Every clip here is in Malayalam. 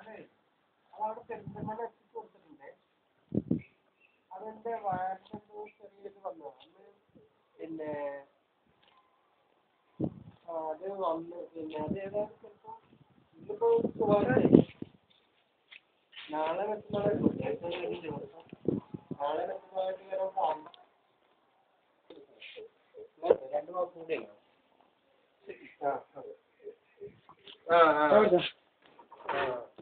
അതവിടെ പെരിന്തൽമണ്ണ എത്തിച്ച് കൊടുത്തിട്ടുണ്ട് അതെന്റെ വാട്സപ്പ് ചെറിയത് വന്നു അന്ന് പിന്നെ ആ അത് വന്ന് പിന്നെ അത് ഏതായാലും ചിലപ്പോ ഇന്നിപ്പോ ചൊവ്വാഴ്ച നാളെ മറ്റന്നാളെ നാളെ മറ്റന്നാളായിട്ട് വരാൻ പോകുന്നു രണ്ട് മാസം കൂടി ആ ആ ആ ആ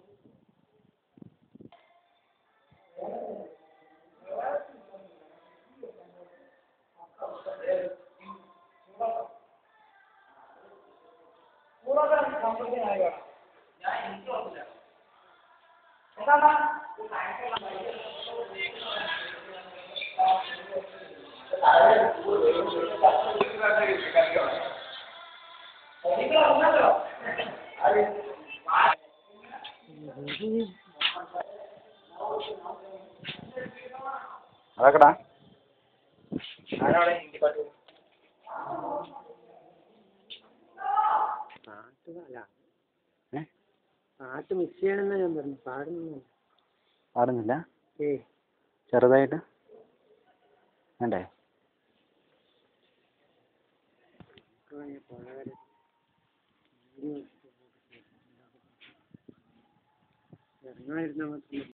അതൊക്കെടാ ആരാണ് ഹിന്ദി പാട്ട് പാട്ട് അല്ല ഏ പാട്ട് മിക്സ് ചെയ്യണമെന്നാ ഞാൻ പറഞ്ഞു പാടുന്നു പാടുന്നില്ല ഏയ് ചെറുതായിട്ട് വേണ്ടേ ഇറങ്ങാതിരുന്നാൽ മാത്രം